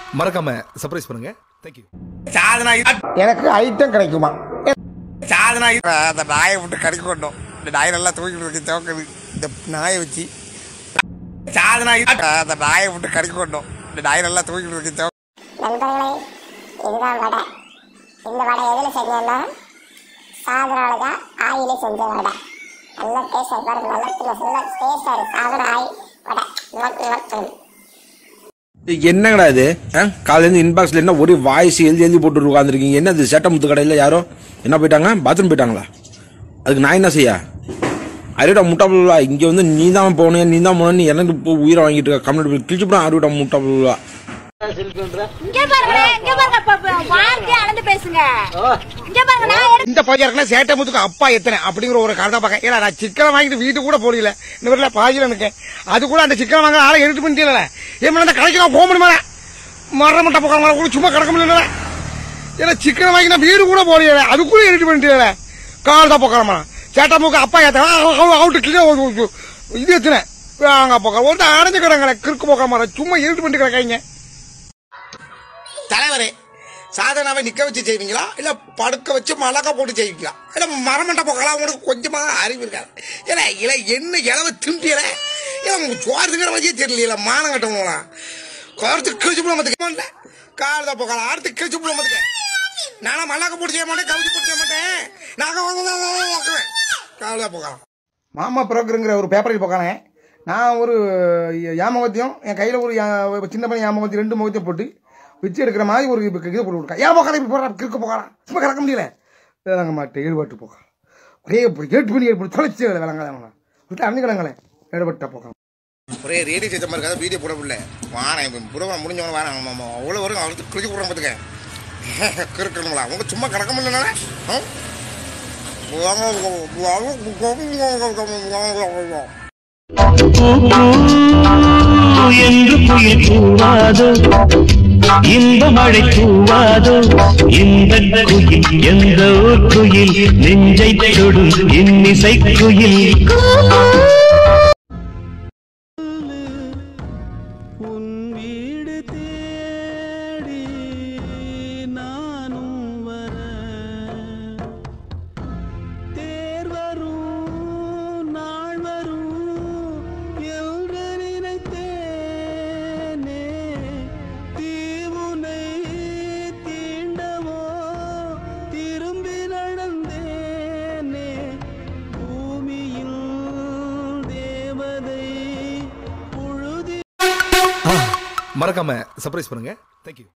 மறக்காம சர்ப்ரைஸ் பண்ணுங்க தேங்க்யூ சாதனா எனக்கு ஐட்டம் கிடைக்குமா சாதனா அந்த நாயை விட்டு கடிக்க கொண்டோம் இந்த நாயை நல்லா தூக்கிட்டு இருக்கு துவக்குது இந்த நாயை வச்சு சாதனா அந்த நாயை விட்டு கடிக்க கொண்டோம் இந்த நாயை நல்லா தூக்கிட்டு இருக்கு துவக்கு நண்பர்களே இதுதான் வடை இந்த வடை எதில் செஞ்சோம்னா சாதனால தான் ஆயிலே செஞ்ச வடை நல்ல டேஸ்ட் பாருங்க நல்ல ஃபுல்லாக டேஸ்டாக இருக்கு சாதன ஆயில் வடை நோட் நோட் என்னங்கடா இது காலையிலேருந்து இன்பாக்ஸ்ல என்ன ஒரு வாய்ஸ் எழுதி எழுதி போட்டு உட்காந்துருக்கீங்க என்ன இது சேட்டமுத்து கடையில் யாரோ என்ன போயிட்டாங்க பாத்ரூம் போயிட்டாங்களா அதுக்கு நான் என்ன செய்ய அருவிடா முட்டாப்புலா இங்கே வந்து நீ தான் போகணும் நீ தான் போகணும் எனக்கு இப்போ உயிரை வாங்கிட்டு இருக்க கம்ப்ளீட் கிழிச்சு போட அருவிடா முட்டாப்புலா இங்க பாருங்க இங்க பாருங்க ப- ப- வார்த்தையை அளந்து பேசுங்க இங்க பாருங்க நான் எடுத்து- இந்த பையன் சேட்டை முத்துக்கு அப்பா எத்தனை அப்படிங்கிற ஒரு கதை பார்க்க ஏன்னா நான் சிக்கனை வாங்கிட்டு வீட்டுக்கு கூட போடல இந்த வீட்டில் பாதியில் இருக்கேன் அது கூட அந்த சிக்கன் வாங்க ஆளை எடுத்து பண்ணிட்டே ஏன் அந்த கடைக்கு நான் போக முடியுமா மர மட்டை பக்கம் கூட சும்மா கிடக்க முடியல ஏன்னா சிக்கனை வாங்கி நான் வீடு கூட போடல அது கூட எடிட் பண்ணிட்டே கால் தான் போக்கிறோமா சேட்டா மூக்கு அப்பா ஏத்தனா அவுட்டு கிளியர் இது எத்தனை வாங்க போக்க ஒரு அடைஞ்சு கிடங்களே கிறுக்கு போக்க மாற சும்மா எடிட் பண்ணிட்டு கிடக்காங்க தலைவரே சாதனாவை நிக்க வச்சு செய்வீங்களா இல்ல படுக்க வச்சு மலக்க போட்டு செய்வீங்களா இல்ல மரமண்ட போக்கலாம் உங்களுக்கு கொஞ்சமா அறிவு இருக்காது ஏன்னா இல்ல என்ன இளவ திம்பியல ஏன்னா உங்க சோறுங்கிற வழியே தெரியல மானம் கட்டவங்களா காரத்து கிழிச்சு போட மாட்டேங்க காரதா போக்கலாம் அடுத்து கிழிச்சு போட மாட்டேங்க நானா மல்லாக்க போட்டு செய்ய மாட்டேன் கவிச்சு போட்டு செய்ய மாட்டேன் நாங்க காலதா போக்கலாம் மாமா புரோக்கருங்கிற ஒரு பேப்பரில் போக்கானே நான் ஒரு யாமகத்தையும் என் கையில் ஒரு யா- சின்ன பையன் யாமகத்தையும் ரெண்டு முகத்தையும் போட்டு வச்சு எடுக்கிற மாதிரி ஒரு இது போட்டு கொடுக்கா ஏன் போக்கலாம் இப்படி போடுறா கிறுக்க போக்கலாம் சும்மா கிடக்க முடியல விளங்க மாட்டேன் ஈடுபட்டு போக்கலாம் ஒரே இப்படி ஏட்டு பண்ணி ஏற்பட்டு தொலைச்சி விளங்காத விட்டு அண்ணி கிடங்களேன் ஈடுபட்ட போக்கலாம் ஒரே ரேடியோ செய்த மாதிரி இருக்காது வீடியோ போட முடியல வாரேன் புறவன் முடிஞ்சவன வாரேன் அவ்வளோ வரும் அவருக்கு குளிக்க போடுறோம் பார்த்துக்க கிறுக்கணுங்களா அவங்க சும்மா கிடக்க முடியலனால என்று புயல் கூவாதோ இன்ப மழை கூவாதோ இந்த குயில் எந்த ஊர் குயில் நெஞ்சை தொடும் இன்னிசை குயில் உன் வீடு தேடி நானும் வர தேர் வரும் நாள் வரும் என்று நினைத்தேனே தீவுனை தீண்டவோ திரும்பி நடந்தேனே பூமியில் தேவதை புழுதி மறக்காம சர்ப்ரைஸ் பண்ணுங்க தேங்க்யூ